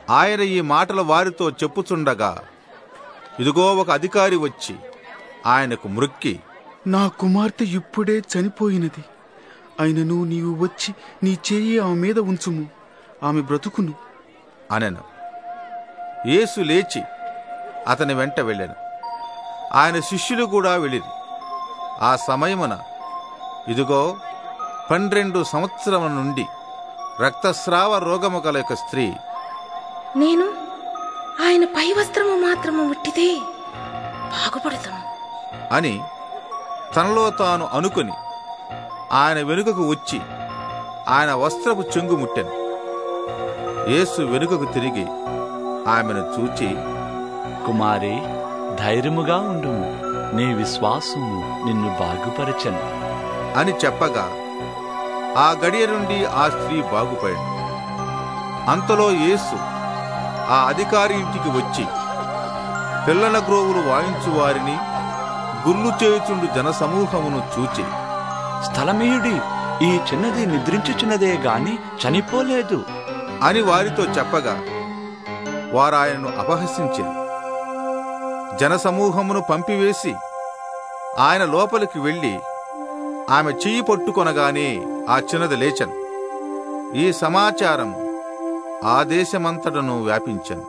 ఆయన ఈ మాటలు వారితో చెప్పుచుండగా ఇదిగో ఒక అధికారి వచ్చి ఆయనకు మృక్కి నా కుమార్తె ఇప్పుడే చనిపోయినది అయినను నీవు వచ్చి నీ చేయి ఆమె మీద ఉంచుము ఆమె బ్రతుకును అనెను యేసు లేచి అతని వెంట వెళ్ళాను ఆయన శిష్యులు కూడా వెళ్ళిరి ఆ సమయమున ఇదిగో పన్నెండు సంవత్సరముల నుండి రక్తస్రావ రోగము గల యొక్క స్త్రీ నేను ఆయన పై వస్త్రము మాత్రము ముట్టితే బాగుపడతాను అని తనలో తాను అనుకుని ఆయన వెనుకకు వచ్చి ఆయన వస్త్రపు చెంగు ముట్టెను యేసు వెనుకకు తిరిగి ఆమెను చూచి కుమారి ధైర్యముగా ఉండుము నీ విశ్వాసము నిన్ను బాగుపరచను అని చెప్పగా ఆ గడియ నుండి ఆ స్త్రీ బాగుపడింది అంతలో యేసు ఆ అధికారి ఇంటికి వచ్చి పిల్లల గ్రోవులు వాయించు వారిని గుర్లు చేయుచుండు జనసమూహమును చూచి స్థలమీయుడి ఈ చిన్నది నిద్రించుచున్నదే గాని చనిపోలేదు అని వారితో చెప్పగా వారు ఆయనను అపహసించింది జనసమూహమును పంపివేసి ఆయన లోపలికి వెళ్ళి ఆమె చెయ్యి పట్టుకొనగానే ఆ చిన్నది లేచను ఈ సమాచారం ఆ దేశమంతటను వ్యాపించను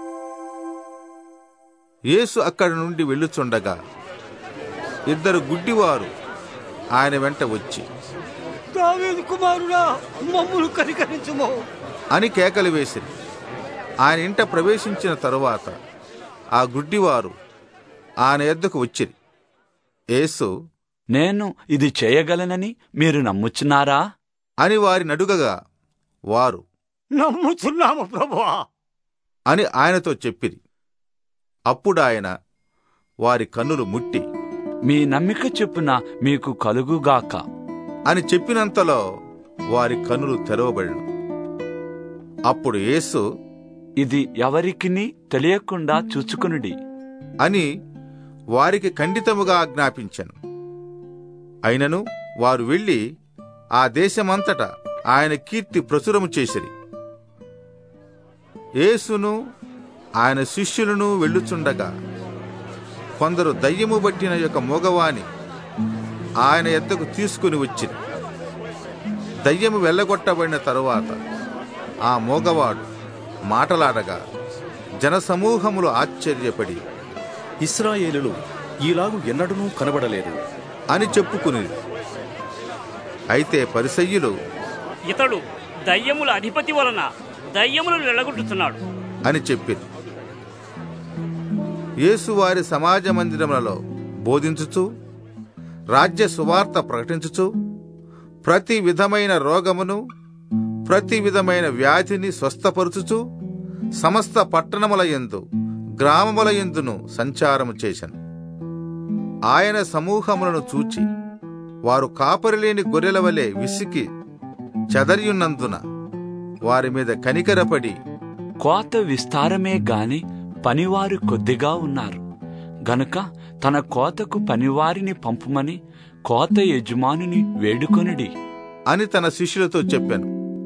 యేసు అక్కడి నుండి వెళ్ళుచుండగా ఇద్దరు గుడ్డివారు ఆయన వెంట వచ్చి దావీదు కుమారుడా మమ్మును కనికరించుము అని కేకలు వేసిరి ఆయన ఇంట ప్రవేశించిన తరువాత ఆ గుడ్డివారు ఆయన ఎద్దకు వచ్చిరి యేసు నేను ఇది చేయగలనని మీరు నమ్ముచున్నారా అని వారి నడుగగా వారు నమ్ముచున్నాము ప్రభువా అని ఆయనతో చెప్పిరి అప్పుడు ఆయన వారి కన్నులు ముట్టి మీ నమ్మిక చొప్పున మీకు కలుగుగాక అని చెప్పినంతలో వారి కన్నులు తెరవబడిన అప్పుడు యేసు ఇది ఎవరికిని తెలియకుండా చూచుకునుడి అని వారికి ఖండితముగా ఆజ్ఞాపించెను అయినను వారు వెళ్ళి ఆ దేశమంతటా ఆయన కీర్తి ప్రచురము చేసిరి యేసును ఆయన శిష్యులను వెళ్ళుచుండగా కొందరు దయ్యము బట్టిన యొక్క మోగవాని ఆయన ఎద్దకు తీసుకుని వచ్చిరి దయ్యము వెళ్ళగొట్టబడిన తరువాత ఆ మోగవాడు మాటలాడగా జనసమూహములు ఆశ్చర్యపడి ఇస్రాయేలులు ఈలాగు ఎన్నడూనూ కనబడలేదు అని చెప్పుకుని అయితే పరిసయ్యులు ఇతడు దయ్యముల అధిపతి వలన దయ్యములను వెళ్ళగొట్టుతున్నాడు అని చెప్పింది యేసు వారి సమాజ మందిరములలో బోధించుచు రాజ్య సువార్త ప్రకటించుచు ప్రతి విధమైన రోగమును ప్రతి విధమైన వ్యాధిని స్వస్థపరుచుచు సమస్త పట్టణముల యందు గ్రామముల యందును సంచారము చేశాను ఆయన సమూహములను చూచి వారు కాపరిలేని గొర్రెల వలె విసికి చెదరియున్నందున వారి మీద కనికరపడి కోత విస్తారమే గాని పనివారు కొద్దిగా ఉన్నారు గనుక తన కోతకు పనివారిని పంపుమని కోత యజమానుని వేడుకొనిడి అని తన శిష్యులతో చెప్పాను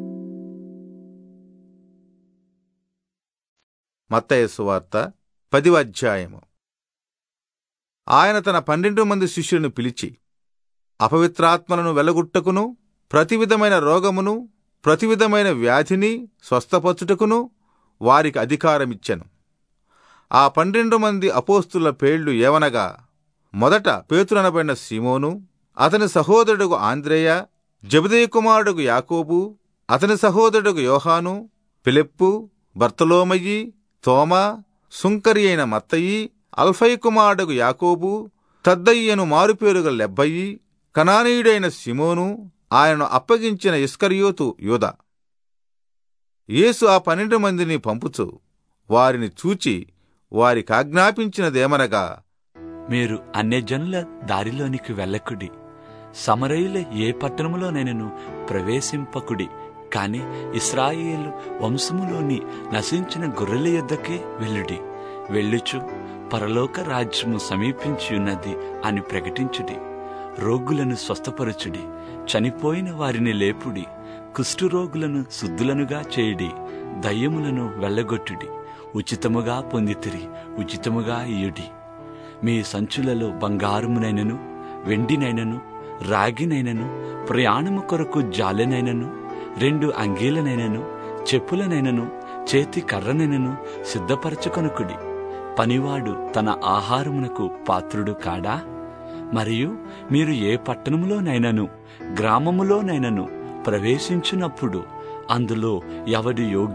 మత్తయి సువార్త పదివ అధ్యాయము ఆయన తన పన్నెండు మంది శిష్యులను పిలిచి అపవిత్రాత్మలను వెలగుట్టకును ప్రతి విధమైన రోగమును ప్రతి విధమైన వ్యాధిని స్వస్థపరచుటకును వారికి అధికారమిచ్చెను ఆ పన్నెండు మంది అపోస్తుల పేళ్లు ఏవనగా మొదట పేతురనబడిన సీమోను అతని సహోదరుడు ఆంద్రేయ జబదయ కుమారుడు యాకోబు అతని సహోదరుడు యోహాను పిలెప్పు బర్తలోమయ్యి తోమా సుంకరి అయిన మత్తయి అల్ఫై కుమారుడు యాకోబు తద్దయ్యను మారుపేరుగల లెబ్బయి కనానీయుడైన సిమోను ఆయనను అప్పగించిన ఇస్కరియోతు యూద యేసు ఆ పన్నెండు మందిని పంపుచు వారిని చూచి వారికి ఆజ్ఞాపించినదేమనగా మీరు అన్యజనుల దారిలోనికి వెళ్ళకుడి సమరయుల ఏ పట్టణములోనైనను ప్రవేశింపకుడి కాని ఇస్రాయేలు వంశములోని నశించిన గొర్రెల యొద్దకే వెళ్ళుడి వెళ్ళుచు పరలోక రాజ్యము సమీపించి ఉన్నది అని ప్రకటించుడి రోగులను స్వస్థపరచుడి చనిపోయిన వారిని లేపుడి కుష్ఠురోగులను శుద్ధులనుగా చేయుడి దయ్యములను వెళ్ళగొట్టుడి ఉచితముగా పొందితిరి ఉచితముగా ఇయుడి మీ సంచులలో బంగారమునైనను వెండినైనను రాగినైనను ప్రయాణము కొరకు జాలెనైనను రెండు అంగీలనైనను చెప్పులనైనను చేతి కర్రనైనను సిద్ధపరచుకొనుకుడి పనివాడు తన ఆహారమునకు పాత్రుడు కాడా మరియు మీరు ఏ పట్టణములోనైనను గ్రామములోనైనను ప్రవేశించినప్పుడు అందులో ఎవడి యోగ్య